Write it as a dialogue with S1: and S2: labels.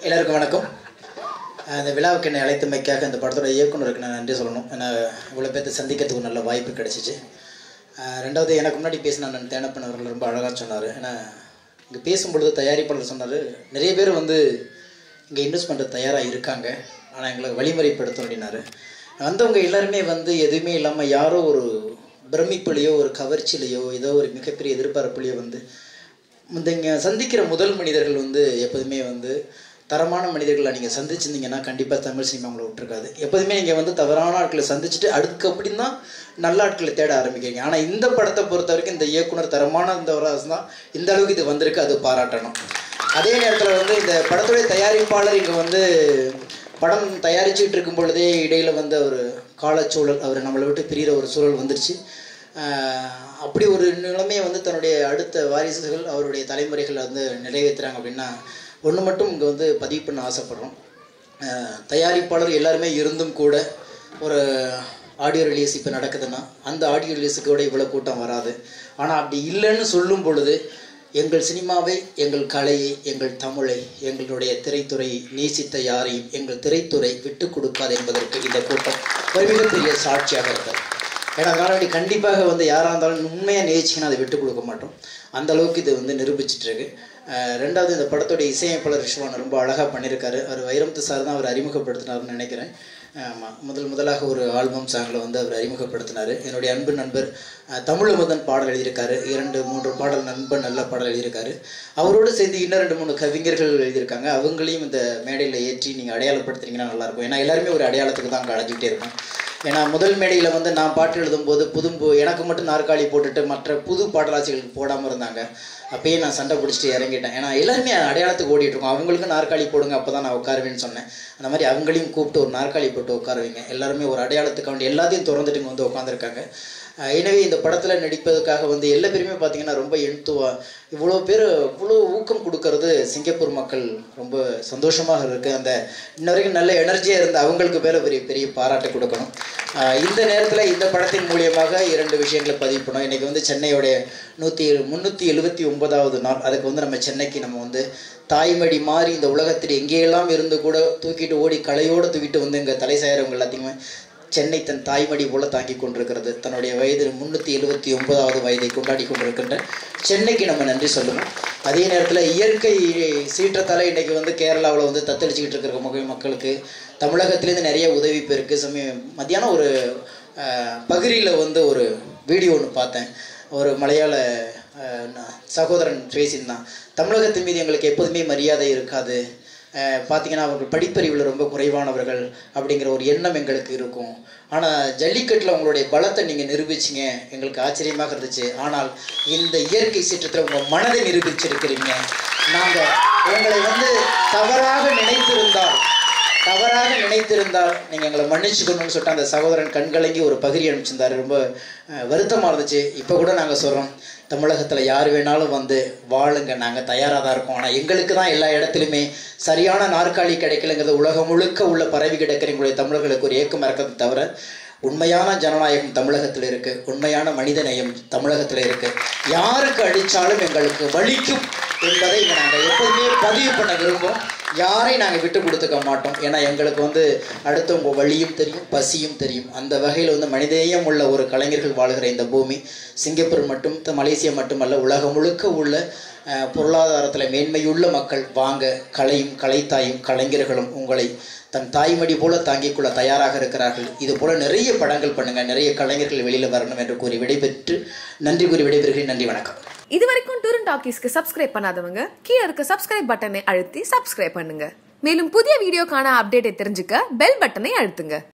S1: எல்லாருக்கும் வணக்கம் அஹ் இந்த விழாவுக்கு என்னை அழைத்தமைக்காக இந்த படத்தோட இயக்குனருக்கு நான் நன்றி சொல்லணும் ஏன்னா இவ்வளோ பேர்த்த சந்திக்கிறதுக்கு ஒரு நல்ல வாய்ப்பு கிடைச்சிச்சு அஹ் ரெண்டாவது எனக்கு முன்னாடி பேசின அண்ணன் தேனப்பன் அவர்கள் ரொம்ப அழகாக சொன்னார் ஏன்னா இங்கே பேசும்பொழுது தயாரிப்பாளர் சொன்னார் நிறைய பேர் வந்து இங்கே இன்வெஸ்ட் பண்ணுற தயாராக இருக்காங்க ஆனால் எங்களை வழிமுறைப்படுத்தணும் அப்படின்னாரு வந்தவங்க எல்லாருமே வந்து எதுவுமே இல்லாமல் யாரோ ஒரு பிரமிப்புலையோ ஒரு கவர்ச்சியிலையோ ஏதோ ஒரு மிகப்பெரிய எதிர்பார்ப்புலையோ வந்து இந்த இங்கே சந்திக்கிற முதல் மனிதர்கள் வந்து எப்போதுமே வந்து தரமான மனிதர்களை நீங்கள் சந்திச்சிருந்தீங்கன்னா கண்டிப்பாக தமிழ் சினிமா உங்களை விட்டுருக்காது எப்போதுமே நீங்கள் வந்து தவறான ஆட்களை சந்திச்சுட்டு அடுத்து அப்படி தான் நல்ல ஆட்களை தேட ஆரம்பிக்கிறீங்க ஆனால் இந்த படத்தை பொறுத்த வரைக்கும் இந்த இயக்குனர் தரமான இந்த தான் இந்த அளவுக்கு இது வந்திருக்கு அது பாராட்டணும் அதே நேரத்தில் வந்து இந்த படத்துடைய தயாரிப்பாளர் இங்கே வந்து படம் தயாரிச்சுட்டு இருக்கும் பொழுதே இடையில வந்த ஒரு காலச்சூழல் அவர் நம்மளை விட்டு பிரிகிற ஒரு சூழல் வந்துருச்சு ஆஹ் அப்படி ஒரு நிலைமையை வந்து தன்னுடைய அடுத்த வாரிசுகள் அவருடைய தலைமுறைகள் வந்து நிறைவேற்றுறாங்க அப்படின்னா ஒன்று மட்டும் இங்கே வந்து பதிவு பண்ண ஆசைப்படுறோம் ஆஹ் தயாரிப்பாளர் எல்லாருமே இருந்தும் கூட ஒரு ஆடியோ ரிலீஸ் இப்போ நடக்குதுன்னா அந்த ஆடியோ ரிலீஸுக்கு கூட இவ்வளோ கூட்டம் வராது ஆனால் அப்படி இல்லைன்னு சொல்லும் பொழுது எங்கள் சினிமாவை எங்கள் கலையை எங்கள் தமிழை எங்களுடைய திரைத்துறையை நேசித்த யாரையும் எங்கள் திரைத்துறை விட்டு கொடுக்காது என்பதற்கு இந்த கூட்டம் ஒரு மிகப்பெரிய சாட்சியாக இருக்கிறது ஏன்னா அதனால கண்டிப்பாக வந்து யாராக இருந்தாலும் உண்மையாக நேசிச்சுன்னா அதை விட்டு கொடுக்க மாட்டோம் அந்த அளவுக்கு இது வந்து நிரூபிச்சிட்டு இருக்கு அஹ் ரெண்டாவது இந்த படத்தோட இசையமைப்பாளர் ரிஷ்வான் ரொம்ப அழகாக பண்ணியிருக்காரு அவர் வைரமுத்து சார் தான் அவர் அறிமுகப்படுத்தினார்னு நினைக்கிறேன் ஆமாம் முதல் முதலாக ஒரு ஆல்பம் சாங்கில் வந்து அவர் அறிமுகப்படுத்தினார் என்னுடைய அன்பு நண்பர் அஹ், தமிழமுதன் பாடல் எழுதியிருக்காரு இரண்டு மூன்று பாடல் நண்பன் நல்ல பாடல் எழுதியிருக்காரு அவரோடு சேர்ந்து இன்னும் ரெண்டு மூணு கவிஞர்கள் எழுதியிருக்காங்க அவங்களையும் இந்த மேடையில் ஏற்றி நீங்கள் அடையாளப்படுத்துறீங்கன்னா நல்லாயிருக்கும் ஏன்னா எல்லாருமே ஒரு அடையாளத்துக்கு தான் அங்கே அடைஞ்சிக்கிட்டே இருக்கும் ஏன்னா முதல் மேடையில் வந்து நான் பாட்டு எழுதும்போது புது எனக்கு மட்டும் நாற்காலி போட்டுட்டு மற்ற புது பாடலாசிகளுக்கு போடாமல் இருந்தாங்க அப்பயே நான் சண்டை பிடிச்சிட்டு இறங்கிட்டேன் ஏன்னா எல்லாருமே அடையாளத்துக்கு ஓடிட்டு இருக்கோம் அவங்களுக்கு நாற்காலி போடுங்க அப்போ தான் நான் உட்காருவேன்னு சொன்னேன் அந்த மாதிரி அவங்களையும் கூப்பிட்டு ஒரு நாற்காலி போட்டு உட்காருவீங்க எல்லாருமே ஒரு அடையாளத்துக்கு வேண்டி எல்லாத்தையும் திறந்துட்டு இங்க வந்து உட்காந்துருக்காங்க எனவே இந்த படத்தில் நடிப்பதற்காக வந்து எல்லா பேருமே பார்த்தீங்கன்னா ரொம்ப எண்துவா இவ்வளோ பேர் இவ்வளோ ஊக்கம் கொடுக்கறது சிங்கப்பூர் மக்கள் ரொம்ப சந்தோஷமாக இருக்குது அந்த இன்ன வரைக்கும் நல்ல எனர்ஜியாக இருந்த அவங்களுக்கு பேர பெரிய பெரிய பாராட்டு கொடுக்கணும் ஆஹ் இந்த நேரத்தில் இந்த படத்தின் மூலியமாக இரண்டு விஷயங்களை பதிவு பண்ணோம் இன்றைக்கி வந்து சென்னையோடைய நூற்றி முந்நூற்றி எழுபத்தி ஒன்பதாவது நாள் அதுக்கு வந்து நம்ம சென்னைக்கு நம்ம வந்து தாய்மடி மாறி இந்த உலகத்தில் எங்கேயெல்லாம் இருந்து கூட தூக்கிட்டு ஓடி கலையோடு தூக்கிட்டு வந்து இங்கே தலை சாயறவங்க எல்லாத்தையுமே சென்னை தன் தாய்மடி போல தாங்கி கொண்டிருக்கிறது தன்னுடைய வயது முன்னூற்றி எழுபத்தி ஒன்பதாவது வயதை கொண்டாடி கொண்டிருக்கின்ற சென்னைக்கு நம்ம நன்றி சொல்லணும் அதே நேரத்தில் இயற்கை சீற்றத்தால் இன்னைக்கு வந்து கேரளாவில் வந்து தத்தளிச்சுக்கிட்டு இருக்கிற மக மக்களுக்கு தமிழகத்திலேருந்து நிறைய உதவி பெருக்கு சமயம் மத்தியானம் ஒரு பகிரியில் வந்து ஒரு வீடியோ ஒன்று பார்த்தேன் ஒரு மலையாள அஹ், ந- சகோதரன் பேசியிருந்தான் தமிழகத்தின் மீது எங்களுக்கு எப்போதுமே மரியாதை இருக்காது அஹ், பார்த்தீங்கன்னா அவங்க படிப்பறிவில் ரொம்ப குறைவானவர்கள் அப்படிங்கிற ஒரு எண்ணம் எங்களுக்கு இருக்கும் ஆனால் ஜல்லிக்கட்டில் உங்களுடைய பலத்தை நீங்கள் நிரூபிச்சிங்க எங்களுக்கு ஆச்சரியமாக இருந்துச்சு ஆனால் இந்த இயற்கை சீற்றத்தில் உங்கள் மனதை நிரூபிச்சிருக்கிறீங்க நாங்கள் உங்களை வந்து தவறாக நினைத்திருந்தால் தவறாக நினைத்திருந்தால் நீங்கள் எங்களை மன்னிச்சுக்கணும்னு சொல்லிட்டு அந்த சகோதரன் கண்கலங்கி ஒரு பகிரி அனுப்பிச்சிருந்தாரு ரொம்ப அஹ், வருத்தமா இருந்துச்சு இப்போ கூட நாங்கள் சொல்கிறோம் தமிழகத்தில் யார் வேணாலும் வந்து வாழுங்க நாங்கள் தயாராக தான் இருக்கோம் ஆனால் எங்களுக்கு தான் எல்லா இடத்துலையுமே சரியான நாற்காலி கிடைக்கலங்கிறது உலகம் முழுக்க உள்ள பரவி கிடக்கிற எங்களுடைய தமிழர்களுக்கு ஒரு ஏக்கம் இருக்கிறது தவிர உண்மையான ஜனநாயகம் தமிழகத்தில் இருக்கு உண்மையான மனிதநேயம் தமிழகத்தில் இருக்கு யாருக்கு அடித்தாலும் எங்களுக்கு வலிக்கும் என்பதை இங்க நாங்கள் எப்போதுமே பதிவு பண்ண விரும்புகிறோம் யாரை நாங்கள் விட்டு கொடுத்துக்க மாட்டோம் ஏன்னா எங்களுக்கு வந்து அடுத்தவங்க வழியும் தெரியும் பசியும் தெரியும் அந்த வகையில் வந்து மனிதநேயம் உள்ள ஒரு கலைஞர்கள் வாழ்கிற இந்த பூமி சிங்கப்பூர் மட்டும் த- மலேசியா மட்டுமல்ல உலகம் முழுக்க உள்ள அஹ், பொருளாதாரத்தில் மேன்மையுள்ள மக்கள் வாங்க கலையும் கலைத்தாயும் கலைஞர்களும் உங்களை தன் தாய்மடி போல தாங்கிக் கொள்ள தயாராக இருக்கிறார்கள் இது போல நிறைய படங்கள் பண்ணுங்க நிறைய கலைஞர்கள் வெளியில வரணும் என்று கூறி விடைபெற்று நன்றி கூறி விடைபெறுகிறேன் நன்றி வணக்கம்
S2: இது வரைக்கும் டூரன் டாக்கீஸ்க்கு சப்ஸ்கிரைப் பண்ணாதவங்க கீழே இருக்க சப்ஸ்கிரைப் பட்டனை அழுத்தி சப்ஸ்கிரைப் பண்ணுங்க மேலும் புதிய வீடியோக்கான அப்டேட்டை தெரிஞ்சுக்க பெல் பட்டனை அழுத்துங்க